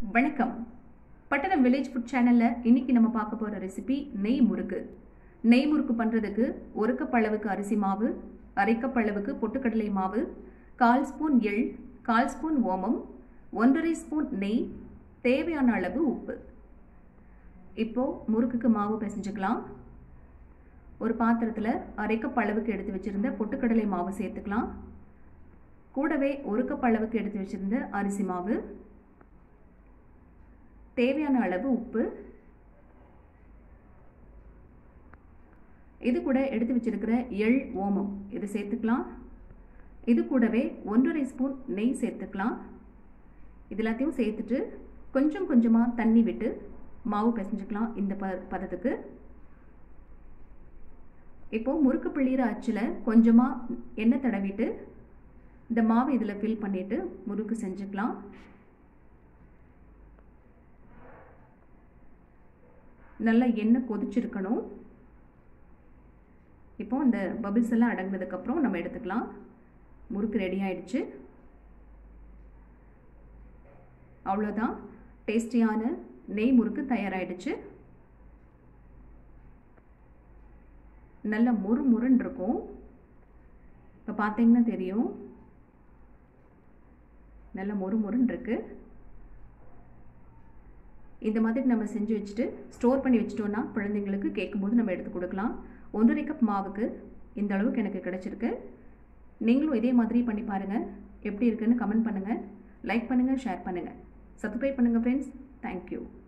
வணக்கம் பட்டணம் village food சேனலில் இன்னைக்கு நம்ம பார்க்க போகிற ரெசிபி நெய் முறுக்கு நெய் முறுக்கு பண்ணுறதுக்கு ஒரு கப் அளவுக்கு அரிசி மாவு அரை கப் அளவுக்கு பொட்டுக்கடலை மாவு கால் ஸ்பூன் எள் கால் ஸ்பூன் ஓமம் ஒன்றரை ஸ்பூன் நெய் தேவையான அளவு உப்பு இப்போ முறுக்குக்கு மாவு பிசைஞ்சுக்கலாம் ஒரு பாத்திரத்தில் அரை கப் அளவுக்கு எடுத்து வச்சுருந்த பொட்டுக்கடலை மாவு சேர்த்துக்கலாம் கூடவே ஒரு கப் அளவுக்கு எடுத்து வச்சுருந்த அரிசி மாவு தேவையான அளவு உப்பு இது கூட எடுத்து வச்சிருக்கிற எள் ஓமம் இது சேர்த்துக்கலாம் இது கூடவே ஒன்றரை ஸ்பூன் நெய் சேர்த்துக்கலாம் இது எல்லாத்தையும் சேர்த்துட்டு கொஞ்சம் கொஞ்சமாக தண்ணி விட்டு மாவு பிசைஞ்சுக்கலாம் இந்த ப பதத்துக்கு இப்போ முறுக்கு பிள்ளைகிற அச்சில் கொஞ்சமாக எண்ணெய் தடவிட்டு இந்த மாவை இதில் ஃபில் பண்ணிவிட்டு முறுக்கு செஞ்சுக்கலாம் நல்லா எண்ணெய் கொதிச்சிருக்கணும் இப்போ இந்த பபிள்ஸ் எல்லாம் அடங்கினதுக்கப்புறம் நம்ம எடுத்துக்கலாம் முறுக்கு ரெடி ஆயிடுச்சு அவ்வளோதான் டேஸ்டியான நெய் முறுக்கு தயாராகிடுச்சு நல்ல முறு முருன்னு இருக்கும் இப்போ பார்த்தீங்கன்னா தெரியும் நல்ல மொறு முருன்னு இருக்குது இந்த மாதிரி நம்ம செஞ்சு வச்சுட்டு ஸ்டோர் பண்ணி வச்சிட்டோன்னா குழந்தைங்களுக்கு கேட்கும்போது நம்ம எடுத்து கொடுக்கலாம் ஒன்றரை கப் மாவுக்கு இந்த அளவுக்கு எனக்கு கிடச்சிருக்கு நீங்களும் இதே மாதிரி பண்ணி பாருங்கள் எப்படி இருக்குன்னு கமெண்ட் பண்ணுங்கள் லைக் பண்ணுங்கள் ஷேர் பண்ணுங்கள் சப்ஸ்கிரைப் பண்ணுங்கள் ஃப்ரெண்ட்ஸ் தேங்க்யூ